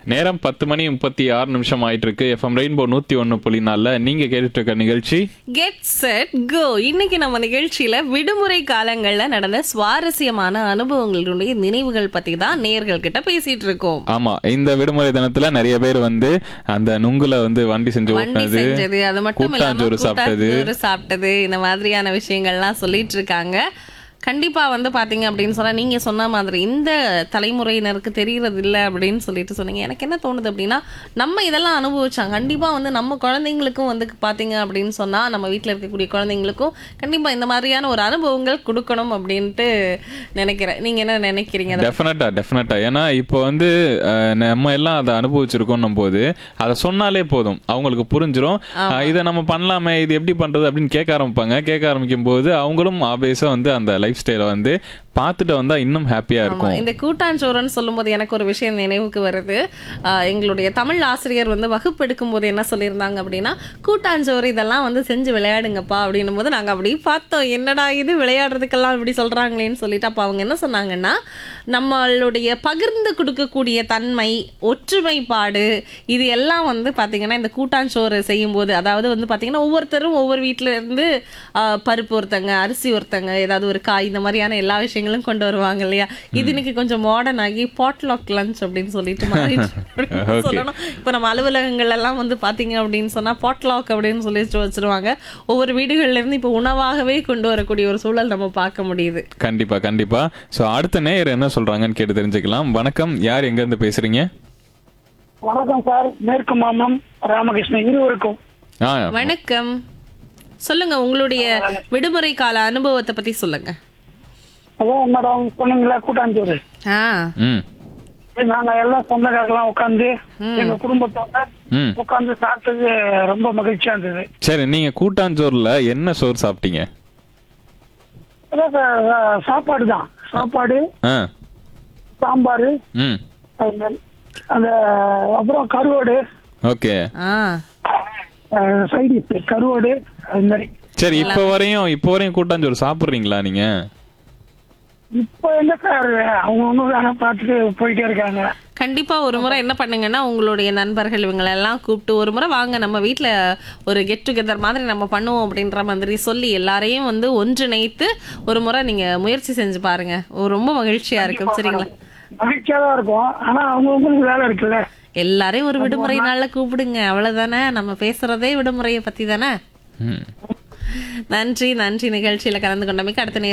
நேரம் பத்து மணி முப்பத்தி ஆறு நிமிஷம் ஆயிட்டு இருக்கு எஃப்எம் ரெயின்போ நூத்தி ஒன்னு புள்ளி நாலுல நீங்க கேட்டுட்டு இருக்க நிகழ்ச்சி கெட் செட் கோ இன்னைக்கு நம்ம நிகழ்ச்சியில விடுமுறை காலங்கள்ல நடந்த சுவாரஸ்யமான அனுபவங்களுடைய நினைவுகள் பத்தி தான் நேர்கள் கிட்ட பேசிட்டு இருக்கோம் ஆமா இந்த விடுமுறை தினத்துல நிறைய பேர் வந்து அந்த நுங்குல வந்து வண்டி செஞ்சு வண்டி ஓட்டினது செஞ்சது அது மட்டும் இல்லாம கூட்டாஞ்சோறு சாப்பிட்டது கூட்டாஞ்சோறு சாப்பிட்டது இந்த மாதிரியான விஷயங்கள்லாம் சொல்லிட்டு இருக்காங்க கண்டிப்பா வந்து பாத்தீங்க அப்படின்னு சொன்னா நீங்க சொன்ன மாதிரி இந்த தலைமுறையினருக்கு தெரியறது இல்ல அப்படின்னு சொல்லிட்டு சொன்னீங்க எனக்கு என்ன தோணுது அப்படின்னா நம்ம இதெல்லாம் அனுபவிச்சோம் கண்டிப்பா வந்து நம்ம குழந்தைங்களுக்கும் வந்து பாத்தீங்க அப்படின்னு சொன்னா நம்ம வீட்ல இருக்கக்கூடிய குழந்தைங்களுக்கும் கண்டிப்பா இந்த மாதிரியான ஒரு அனுபவங்கள் கொடுக்கணும் அப்படின்ட்டு நினைக்கிறேன் நீங்க என்ன நினைக்கிறீங்க அதை டெஃபினட்டா டெஃபினட்டா ஏன்னா இப்போ வந்து அஹ், நம்ம எல்லாம் அதை அனுபவிச்சிருக்கோம் போது அதை சொன்னாலே போதும் அவங்களுக்கு புரிஞ்சிரும் அஹ், இதை நம்ம பண்ணலாமே இது எப்படி பண்றது அப்படின்னு கேட்க ஆரம்பிப்பாங்க கேட்க ஆரம்பிக்கும் போது அவங்களும் ஆபேஸா வந்து அந்த லைஃப் ஸ்டைலை வந்து பார்த்துட்டு வந்தா இன்னும் ஹாப்பியா ஆமா, இருக்கும் இந்த கூட்டாஞ்சோறுன்னு சொல்லும்போது எனக்கு ஒரு விஷயம் நினைவுக்கு வருது ஆஹ் எங்களுடைய தமிழ் ஆசிரியர் வந்து வகுப்பு எடுக்கும் போது என்ன சொல்லியிருந்தாங்க அப்படின்னா கூட்டாஞ்சோறு இதெல்லாம் வந்து செஞ்சு விளையாடுங்கப்பா அப்படின்னும் போது நாங்க அப்படி பார்த்தோம் என்னடா இது விளையாடுறதுக்கெல்லாம் இப்படி சொல்றாங்களேன்னு சொல்லிட்டு அப்ப அவங்க என்ன சொன்னாங்கன்னா நம்மளுடைய பகிர்ந்து கொடுக்கக்கூடிய தன்மை ஒற்றுமைப்பாடு இது எல்லாம் வந்து பாத்தீங்கன்னா இந்த கூட்டாஞ்சோறு செய்யும்போது அதாவது வந்து பாத்தீங்கன்னா ஒவ்வொருத்தரும் ஒவ்வொரு வீட்ல இருந்து ஆஹ், பருப்பு ஒருத்தங்க அரிசி ஒருத்தங்க ஏதாவது ஒரு காய் இந்த மாதிரியான எல்லா விஷயங்களும் கொண்டு வருவாங்க இல்லையா இது இன்னைக்கு கொஞ்சம் மாடர்ன் ஆகி பாட்லாக் லஞ்ச் அப்படின்னு சொல்லிட்டு மாறிடுச்சு அப்படின்னு Okay. சொல்லணும் இப்போ நம்ம அலுவலகங்கள் எல்லாம் வந்து பாத்தீங்க அப்படின்னு சொன்னா பாட்லாக் அப்படின்னு சொல்லி வச்சிருவாங்க ஒவ்வொரு வீடுகள்ல இருந்து இப்போ உணவாகவே கொண்டு வரக்கூடிய ஒரு சூழல் நம்ம பார்க்க முடியுது கண்டிப்பா கண்டிப்பா சோ அடுத்த நேயர் என்ன சொல்றாங்கன்னு கேட்டு தெரிஞ்சுக்கலாம் வணக்கம் யார் எங்க இருந்து பேசுறீங்க வணக்கம் சார் மேற்கு மாமம் ராமகிருஷ்ணன் இருவருக்கும் ஆ வணக்கம் சொல்லுங்க உங்களுடைய விடுமுறை கால அனுபவத்தை பத்தி சொல்லுங்க அதான் மேடம் சொன்னீங்களா கூட்டாஞ்சோறு ஆ ம் நாங்க எல்லாம் சொந்தக்காரெல்லாம் உட்காந்து எங்க குடும்பத்தோட ம் உட்காந்து சாப்பிட்டது ரொம்ப மகிழ்ச்சியா இருந்தது சரி நீங்க கூட்டாஞ்சோறுல என்ன சோறு சாப்பிட்டீங்க அதான் சார், அஹ், சாப்பாடு தான் சாப்பாடு ஆ சாம்பார் ம் அந்த அப்புறம் கருவாடு ஓகே ஆ சைடு கருவாடு அது மாதிரி சரி இப்போ வரையும் இப்போ வரையும் கூட்டாஞ்சோறு சாப்பிட்றீங்களா நீங்க இப்போ எங்க சார் அவங்க ஒன்றும் வேலை பார்த்துட்டு போயிட்டே இருக்காங்க கண்டிப்பா ஒரு முறை என்ன பண்ணுங்கன்னா உங்களுடைய நண்பர்கள் இவங்களை எல்லாம் கூப்பிட்டு ஒரு முறை வாங்க நம்ம வீட்ல ஒரு கெட் டுகெதர் மாதிரி நம்ம பண்ணுவோம் அப்படின்ற மாதிரி சொல்லி எல்லாரையும் வந்து ஒன்றிணைத்து ஒரு முறை நீங்க முயற்சி செஞ்சு பாருங்க ஒரு ரொம்ப மகிழ்ச்சியா இருக்கும் சரிங்களா மகிழ்ச்சியா தான் இருக்கும் ஆனா அவங்கவுங்களுக்கு வேலை இருக்குல்ல எல்லாரையும் ஒரு விடுமுறை நாள்ல கூப்பிடுங்க அவ்வளவுதானே நம்ம பேசுறதே விடுமுறையை பத்தி தானே ம் நன்றி நன்றி நிகழ்ச்சியில கலந்து கொண்டமைக்கு அடுத்த நேரம்